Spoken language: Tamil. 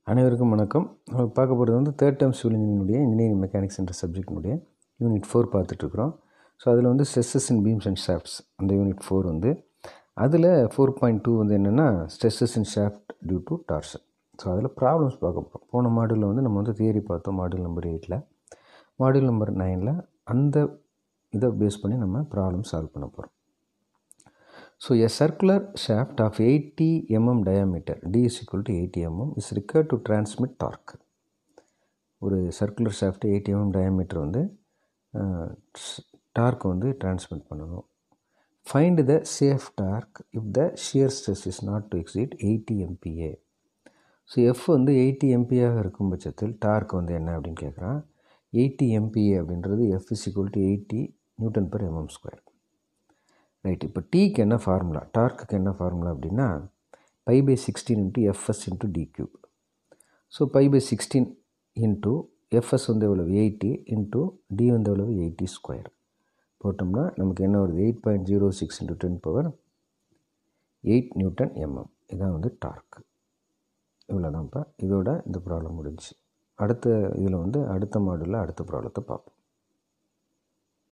அனைவருக்கும் வணக்கம் நம்ம பார்க்க போகிறது வந்து தேர்ட் டேர்ம் சிவில் இன்ஜினியரினுடைய இன்ஜினியரிங் மெக்கானிக்ஸ் என்ற சப்ஜெக்டினுடைய யூனிட் ஃபோர் பார்த்துட்ருக்குறோம் ஸோ அதில் வந்து stresses in beams and shafts அந்த யூனிட் ஃபோர் வந்து அதில் ஃபோர் பாயிண்ட் டூ வந்து என்னென்னா stresses in shaft due to torsion so அதில் ப்ராப்ளம்ஸ் பார்க்க போகிறோம் போன மாடியூலில் வந்து நம்ம வந்து தியரி பார்த்தோம் மாடியூல் நம்பர் எயிட்டில் மாடியூல் நம்பர் நைனில் அந்த இதை பேஸ் பண்ணி நம்ம ப்ராப்ளம் சால்வ் பண்ண போகிறோம் So a circular shaft of 80 mm diameter d is equal to 80 mm is required to transmit torque. ஒரு circular shaft eighty mm diameter வந்து டார்க் வந்து டிரான்ஸ்மிட் பண்ணணும் find the safe torque if the shear stress is not to exceed eighty MPa so F வந்து எயிட்டி எம்பியாக இருக்கும் பட்சத்தில் டார்க் வந்து என்ன அப்படின்னு கேட்குறான் எயிட்டி எம்பிஏ அப்படின்றது F is equal to eighty newton per mm square right இப்போ டீக்கு என்ன ஃபார்முலா டார்க்குக்கு என்ன ஃபார்முலா அப்படின்னா pi by sixteen into FS into D cube so by by sixteen into FS வந்து எவ்வளவு எயிட்டி இன்ட்டு டி வந்து எவ்வளவு எயிட்டி ஸ்கொயர் போட்டோம்னா நமக்கு என்ன வருது eight point zero six into ten power eight newton mm இதான் வந்து டார்க் இவ்வளோதான்ப்பா இதோட இந்த ப்ராப்ளம் முடிஞ்சு அடுத்த இதில் வந்து அடுத்த மாடலில் அடுத்த ப்ராப்ளத்தை பார்ப்போம்